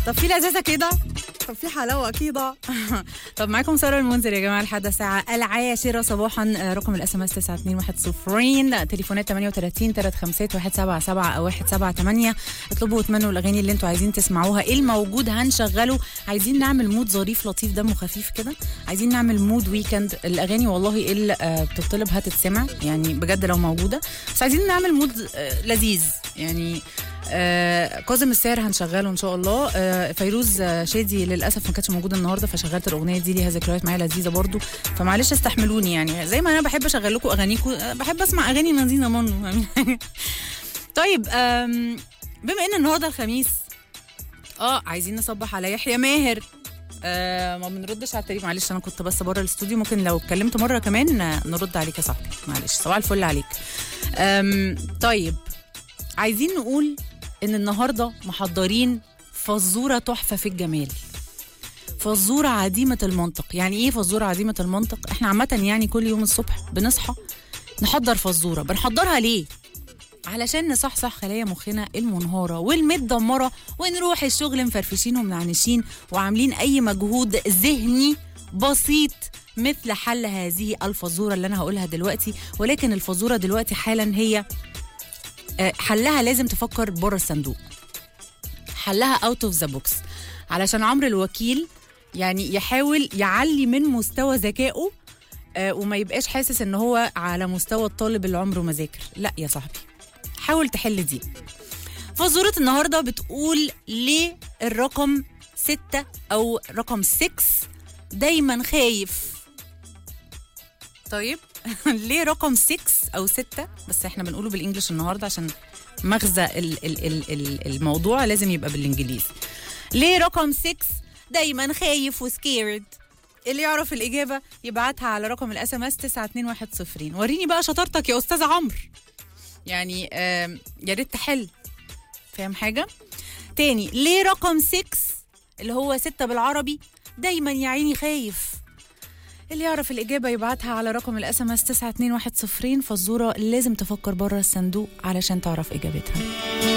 طب في لذاذه كده طب في حلاوه كده طب معاكم ساره المنذر يا جماعه لحد الساعه العاشره صباحا آه، رقم الاس ام اس 921 تليفونات 38 35 177 او 178 اطلبوا واتمنوا الاغاني اللي انتوا عايزين تسمعوها ايه الموجود هنشغله عايزين نعمل مود ظريف لطيف دمه خفيف كده عايزين نعمل مود ويكند الاغاني والله اللي آه، بتطلب هتتسمع يعني بجد لو موجوده بس عايزين نعمل مود آه، لذيذ يعني آه كاظم الساهر هنشغله ان شاء الله آه فيروز آه شادي للاسف ما كانتش موجوده النهارده فشغلت الاغنيه دي ليها ذكريات معايا لذيذه برضو فمعلش استحملوني يعني زي ما انا بحب اشغل لكم اغانيكم آه بحب اسمع اغاني نزينه منه طيب آم، بما ان النهارده الخميس اه عايزين نصبح على يحيى ماهر آه ما بنردش على التليفون معلش انا كنت بس بره الاستوديو ممكن لو اتكلمت مره كمان آه، نرد عليك يا صاحبي معلش صباح الفل عليك آم، طيب عايزين نقول ان النهارده محضرين فزوره تحفه في الجمال فزوره عديمه المنطق يعني ايه فزوره عديمه المنطق احنا عامه يعني كل يوم الصبح بنصحى نحضر فزوره بنحضرها ليه علشان نصحصح خلايا مخنا المنهارة والمتدمرة ونروح الشغل مفرفشين ومنعنشين وعاملين أي مجهود ذهني بسيط مثل حل هذه الفزورة اللي أنا هقولها دلوقتي ولكن الفزورة دلوقتي حالا هي آه، حلها لازم تفكر بره الصندوق حلها اوت اوف ذا بوكس علشان عمرو الوكيل يعني يحاول يعلي من مستوى ذكائه آه، وما يبقاش حاسس ان هو على مستوى الطالب اللي عمره ما ذاكر لا يا صاحبي حاول تحل دي فزورة النهارده بتقول ليه الرقم ستة او رقم 6 دايما خايف طيب ليه رقم 6 او 6 بس احنا بنقوله بالانجلش النهارده عشان مغزى ال ال ال ال الموضوع لازم يبقى بالانجليزي ليه رقم 6 دايما خايف وسكيرد اللي يعرف الاجابه يبعتها على رقم الاس ام اس 92110 وريني بقى شطارتك يا استاذ عمرو يعني آم، يا ريت تحل فاهم حاجه تاني ليه رقم 6 اللي هو 6 بالعربي دايما يا عيني خايف اللي يعرف الإجابة يبعتها على رقم الاس ام اس 92110 فالزورة لازم تفكر بره الصندوق علشان تعرف إجابتها